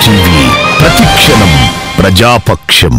TV ప్రతిక్షణం ప్రజాపక్షం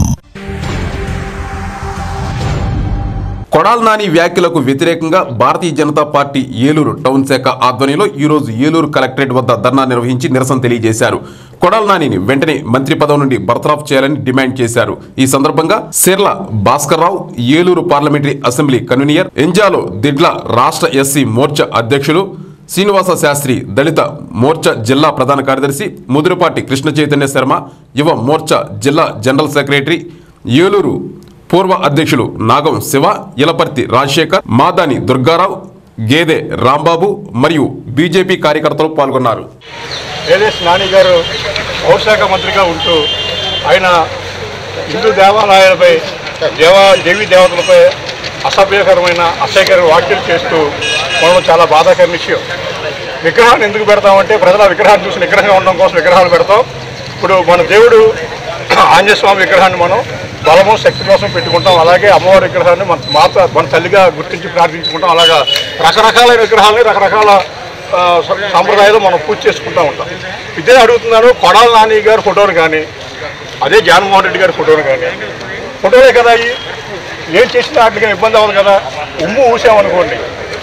కొడాల్ నాని వ్యాఖ్యలకు వ్యతిరేకంగా భారతీయ జనతా పార్టీ ఏలూరు టౌన్ శాఖ ఆధ్వర్యంలో ఈ రోజు ఏలూరు కలెక్టరేట్ వద్ద ధర్నా నిర్వహించి నిరసన తెలియజేశారు కొడాల్ నానిని వెంటనే మంత్రి పదవి నుండి బర్తరాఫ్ చేయాలని డిమాండ్ చేశారు ఈ సందర్భంగా Sirla Bhaskar Rao Eluru parliamentary assembly convener ఎంజాలో దిడ్ల రాష్ట్ర ఎస్సీ మోర్చా అధ్యక్షులు శ్రీనివాస శాస్త్రి దళిత మోర్చా జిల్లా ప్రధాన కార్యదర్శి ముదురుపాటి కృష్ణ చైతన్య శర్మ యువ మోర్చా జిల్లా జనరల్ సెక్రటరీ ఏలూరు పూర్వ అధ్యక్షులు నాగం శివ ఇలపర్తి రాజశేఖర్ మాదాని దుర్గారావు గేదె రాంబాబు మరియు బీజేపీ కార్యకర్తలు పాల్గొన్నారు ఏదేశ్ నాని గారు పౌరశాఖ మంత్రిగా ఉంటూ ఆయన హిందూ దేవాలయాలపై దేవా దేవీ దేవతలపై అసభ్యకరమైన అసహ్యకరమైన వ్యాఖ్యలు చేస్తూ మనం చాలా బాధాకరమైన విషయం విగ్రహాన్ని ఎందుకు పెడతామంటే ప్రజల విగ్రహాన్ని చూసి నిగ్రహంగా ఉండడం కోసం విగ్రహాలు పెడతాం ఇప్పుడు మన దేవుడు ఆంజనేయ స్వామి విగ్రహాన్ని మనం బలము శక్తి కోసం పెట్టుకుంటాం అలాగే అమ్మవారి విగ్రహాన్ని మన మాత మన తల్లిగా గుర్తించి ప్రార్థించుకుంటాం అలాగా రకరకాలైన విగ్రహాలని రకరకాల ఆ, స- సాంప్రదాయాలు మనం పూజ చేసుకుంటూ ఉంటాం ఇదే అడుగుతున్నాను కొడాల నాని గారి ఫోటోలు కానీ అదే జగన్మోహన్ రెడ్డి గారి ఫోటోలు కానీ ఫోటోలే కదా అవి ఏం చేసినా వాటికి ఇబ్బంది అవ్వదు కదా ఉమ్ము ఊసామనుకోండి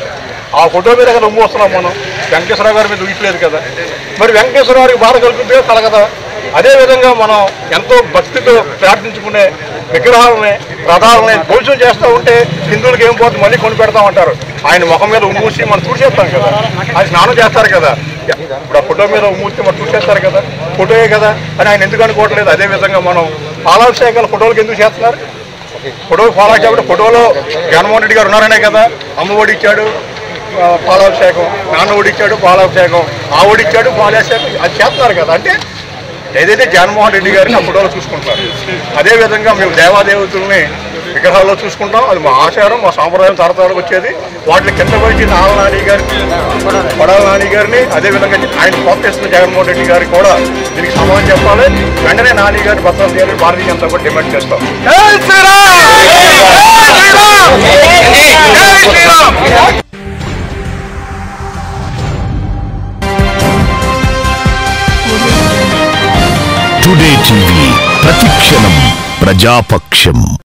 ఆ ఫోటో మీద కదా ఉమ్ము వస్తున్నాం మనం వెంకటేశ్వరరావు గారి మీద ఊయట్లేదు కదా మరి వెంకటేశ్వరరావు గారికి బాధ కలుగుతుంటే కల కదా అదేవిధంగా మనం ఎంతో భక్తితో ప్రార్థించుకునే విగ్రహాలని రథాలని ధ్వంసం చేస్తూ ఉంటే హిందువులకి ఏం పోతుంది మళ్ళీ కొని పెడతామంటారు ఆయన ముఖం మీద ఉమ్మూసి మనం చూసేస్తాం కదా ఆయన స్నానం చేస్తారు కదా ఇప్పుడు ఆ ఫోటో మీద ఉమ్మూస్తే మనం చూసేస్తారు కదా ఫోటోయే కదా అని ఆయన ఎందుకు అనుకోవట్లేదు అదేవిధంగా మనం పాలాభిషేకాల ఫోటోలకు ఎందుకు చేస్తున్నారు ఫోటో ఫాలో కాబట్టి ఫోటోలో జగన్మోహన్ రెడ్డి గారు ఉన్నారనే కదా అమ్మ ఒడి ఇచ్చాడు ఆ, పాలాభిషేకం నాన్న ఒడి ఇచ్చాడు పాలాభిషేకం ఆ ఒడి ఇచ్చాడు పాలాభిషేకం అది చేస్తున్నారు కదా అంటే ఏదైతే జగన్మోహన్ రెడ్డి గారిని ఆ ఫోటోలో చూసుకుంటారు అదేవిధంగా మేము దేవాదేవతల్ని విగ్రహాల్లో చూసుకుంటాం అది మా ఆచారం మా సాంప్రదాయం తరతరాలకు వచ్చేది వాటిని కింద పడిచి నాన్న నాని గారికి కొడాల నాని గారిని అదేవిధంగా ఆయన పంపిస్తున్న జగన్మోహన్ రెడ్డి గారికి కూడా దీనికి సమాధానం చెప్పాలి వెంటనే నాని గారిని భద్రం చేయాలని భారతీయ జనతా పార్టీ డిమాండ్ చేస్తాం టుడే టీవీ ప్రతిక్షణం ప్రజాపక్షం